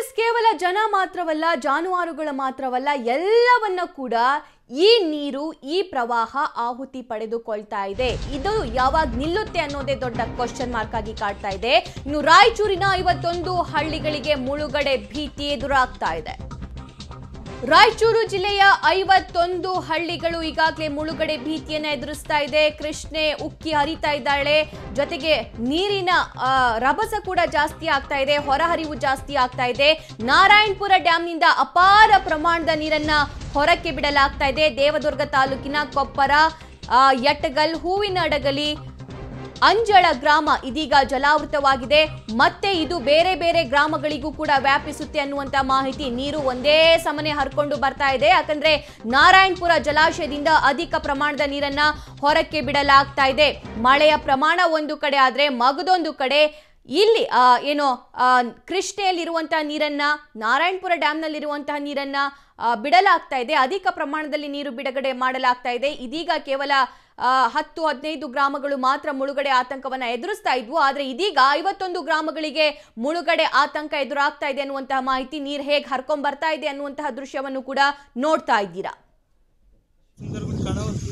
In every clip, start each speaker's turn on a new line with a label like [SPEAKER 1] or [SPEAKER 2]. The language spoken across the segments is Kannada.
[SPEAKER 1] ಎಸ್ ಕೇವಲ ಜನ ಮಾತ್ರವಲ್ಲ ಜಾನುವಾರುಗಳ ಮಾತ್ರವಲ್ಲ ಎಲ್ಲವನ್ನ ಕೂಡ ಈ ನೀರು ಈ ಪ್ರವಾಹ ಆಹುತಿ ಪಡೆದುಕೊಳ್ತಾ ಇದೆ ಇದು ಯಾವಾಗ ನಿಲ್ಲುತ್ತೆ ಅನ್ನೋದೇ ದೊಡ್ಡ ಕ್ವಶನ್ ಮಾರ್ಕ್ ಆಗಿ ಕಾಡ್ತಾ ಇದೆ ಇನ್ನು ರಾಯಚೂರಿನ ಐವತ್ತೊಂದು ಹಳ್ಳಿಗಳಿಗೆ ಮುಳುಗಡೆ ಭೀತಿ ಎದುರಾಗ್ತಾ ಇದೆ ರಾಯಚೂರು ಜಿಲ್ಲೆಯ ಐವತ್ತೊಂದು ಹಳ್ಳಿಗಳು ಈಗಾಗಲೇ ಮುಳುಗಡೆ ಭೀತಿಯನ್ನ ಎದುರಿಸ್ತಾ ಇದೆ ಕೃಷ್ಣೆ ಉಕ್ಕಿ ಹರಿತಾ ಇದ್ದಾಳೆ ಜೊತೆಗೆ ನೀರಿನ ಆ, ರಭಸ ಕೂಡ ಜಾಸ್ತಿ ಆಗ್ತಾ ಇದೆ ಹೊರಹರಿವು ಜಾಸ್ತಿ ಆಗ್ತಾ ಇದೆ ನಾರಾಯಣಪುರ ಡ್ಯಾಂನಿಂದ ಅಪಾರ ಪ್ರಮಾಣದ ನೀರನ್ನ ಹೊರಕ್ಕೆ ಬಿಡಲಾಗ್ತಾ ಇದೆ ದೇವದುರ್ಗ ತಾಲೂಕಿನ ಕೊಪ್ಪರ ಆ, ಯಟ್ಟಗಲ್ ಹೂವಿನಡಗಲಿ ಅಂಜಳ ಗ್ರಾಮ ಇದೀಗ ಜಲಾವೃತವಾಗಿದೆ ಮತ್ತೆ ಇದು ಬೇರೆ ಬೇರೆ ಗ್ರಾಮಗಳಿಗೂ ಕೂಡ ವ್ಯಾಪಿಸುತ್ತೆ ಅನ್ನುವಂತ ಮಾಹಿತಿ ನೀರು ಒಂದೇ ಸಮನೆ ಹರ್ಕೊಂಡು ಬರ್ತಾ ಇದೆ ಯಾಕಂದ್ರೆ ನಾರಾಯಣಪುರ ಜಲಾಶಯದಿಂದ ಅಧಿಕ ಪ್ರಮಾಣದ ನೀರನ್ನ ಹೊರಕ್ಕೆ ಬಿಡಲಾಗ್ತಾ ಇದೆ ಮಳೆಯ ಪ್ರಮಾಣ ಒಂದು ಕಡೆ ಆದ್ರೆ ಮಗದೊಂದು ಕಡೆ ಇಲ್ಲಿ ಆ, ಏನು ಆ, ಕೃಷ್ಣೆಯಲ್ಲಿರುವಂತಹ ನೀರನ್ನ ನಾರಾಯಣಪುರ ಡ್ಯಾಂನಲ್ಲಿರುವಂತಹ ನೀರನ್ನ ಆ, ಬಿಡಲಾಗ್ತಾ ಇದೆ ಅಧಿಕ ಪ್ರಮಾಣದಲ್ಲಿ ನೀರು ಬಿಡುಗಡೆ ಮಾಡಲಾಗ್ತಾ ಇದೆ ಇದೀಗ ಕೇವಲ ಆ, ಹತ್ತು ಹದಿನೈದು ಗ್ರಾಮಗಳು ಮಾತ್ರ ಮುಳುಗಡೆ ಆತಂಕವನ್ನ ಎದುರಿಸ್ತಾ ಇದ್ವು ಆದ್ರೆ ಇದೀಗ ಐವತ್ತೊಂದು ಗ್ರಾಮಗಳಿಗೆ ಮುಳುಗಡೆ ಆತಂಕ ಎದುರಾಗ್ತಾ ಇದೆ ಅನ್ನುವಂತಹ ಮಾಹಿತಿ ನೀರ್ ಹೇಗೆ ಹರ್ಕೊಂಡ್ ಬರ್ತಾ ಇದೆ ಅನ್ನುವಂತಹ ದೃಶ್ಯವನ್ನು ಕೂಡ ನೋಡ್ತಾ ಇದ್ದೀರಾ
[SPEAKER 2] ಸುಂದರಗುಂಡ್ ಕಾಣವಲ್ತು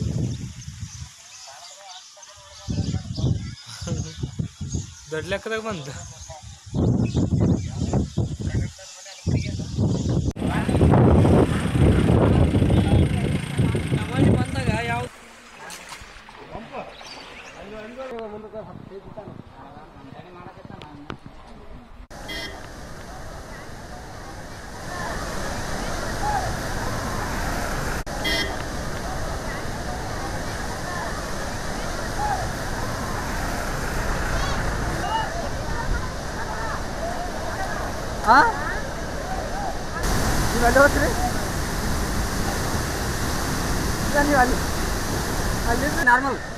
[SPEAKER 2] ದೊಡ್ಡ ಲೆಕ್ಕದಾಗ ಬಂತು ನಮ್ಮಲ್ಲಿ ಬಂದಾಗ ಯಾವ
[SPEAKER 3] ಹಾಂ ನೀವು ಅಲ್ಲಿ ಹೋಗ್ತೀರಿ ಇಲ್ಲ ನೀವು ಅಲ್ಲಿ ಅಲ್ಲಿ ನಾರ್ಮಲ್